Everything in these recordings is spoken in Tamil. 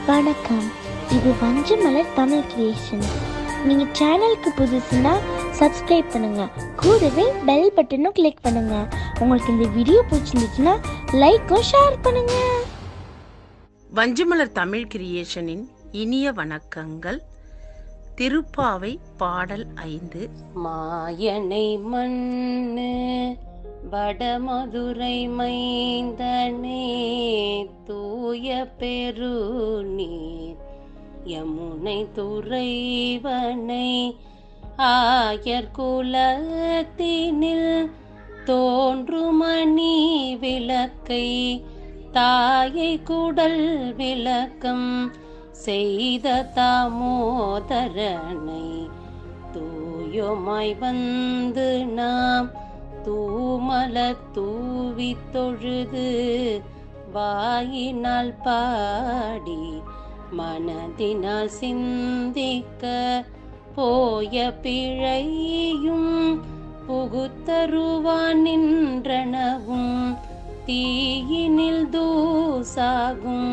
வணக்கம் இது வஞ்சமலர் தமிழ் கிரியேஷன் நீங்க சேனலுக்கு புதுசுன்னா சப்ஸ்கிரைப் பண்ணுங்க கூடவே பெல் பட்டனும் கிளிக் பண்ணுங்க உங்களுக்கு இந்த வீடியோ பிடிச்சிருந்துச்சுன்னா லைக்கும் ஷேர் பண்ணுங்க வஞ்சிமலர் தமிழ் கிரியேஷனின் இனிய வணக்கங்கள் திருப்பாவை பாடல் ஐந்து மாயனை மண்ணு வடமதுரை மைந்தனே தூய பெருநீர் யமுனை துறைவனை ஆயர் குலத்தினில் தோன்றுமணி விளக்கை தாயை குடல் விளக்கம் செய்த தாமோதரனை தூயோமாய் வந்து நாம் தூமல தூவி தொழுது வாயினால் பாடி மனதினால் சிந்திக்க போய பிழையும் புகுத்தருவான் நின்றனவும் தீயினில் தூசாகும்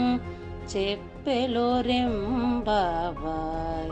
செப்பெலோரெம்பாவாய்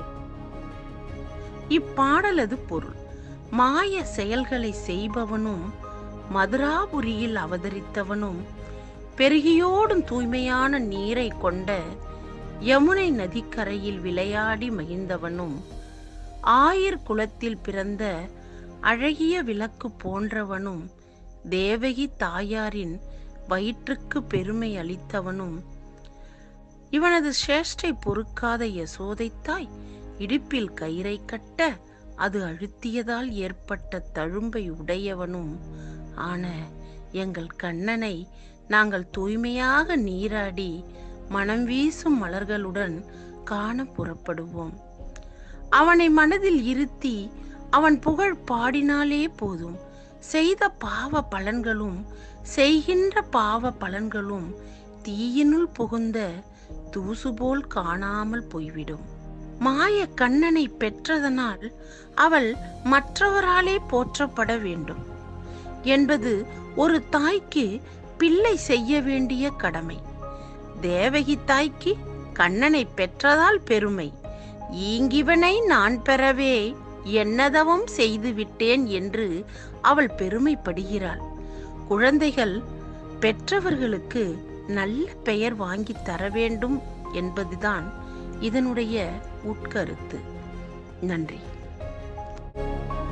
இப்பாடலது பொருள் மாய செயல்களை செய்பவனும் மதுராபுரியில் அவதரித்தவனும் பெருகியோடும் தூய்மையான நீரை கொண்ட யமுனை நதிக்கரையில் விளையாடி மகிழ்ந்தவனும் ஆயர் குலத்தில் பிறந்த அழகிய விளக்கு போன்றவனும் தேவகி தாயாரின் வயிற்றுக்கு பெருமை அளித்தவனும் இவனது சேஷ்டை பொறுக்காத யசோதை தாய் இடுப்பில் கயிறை கட்ட அது அழுத்தியதால் ஏற்பட்ட தழும்பை உடையவனும் ஆன எங்கள் கண்ணனை நாங்கள் தூய்மையாக நீராடி மனம் வீசும் மலர்களுடன் காண புறப்படுவோம் அவனை மனதில் இருத்தி அவன் புகழ் பாடினாலே போதும் செய்த பாவ பலன்களும் செய்கின்ற பாவ பலன்களும் தீயினுள் புகுந்த தூசு போல் காணாமல் போய்விடும் மாய கண்ணனை பெற்றதனால் அவள் மற்றவராலே போற்றப்பட வேண்டும் என்பது ஒரு தாய்க்கு பிள்ளை செய்ய வேண்டிய கடமை தேவகி தாய்க்கு கண்ணனை பெற்றதால் பெருமை ஈங்கிவனை நான் பெறவே என்னதவம் செய்து விட்டேன் என்று அவள் பெருமைப்படுகிறாள் குழந்தைகள் பெற்றவர்களுக்கு நல்ல பெயர் வாங்கி தர வேண்டும் என்பதுதான் இதனுடைய உட்கருத்து நன்றி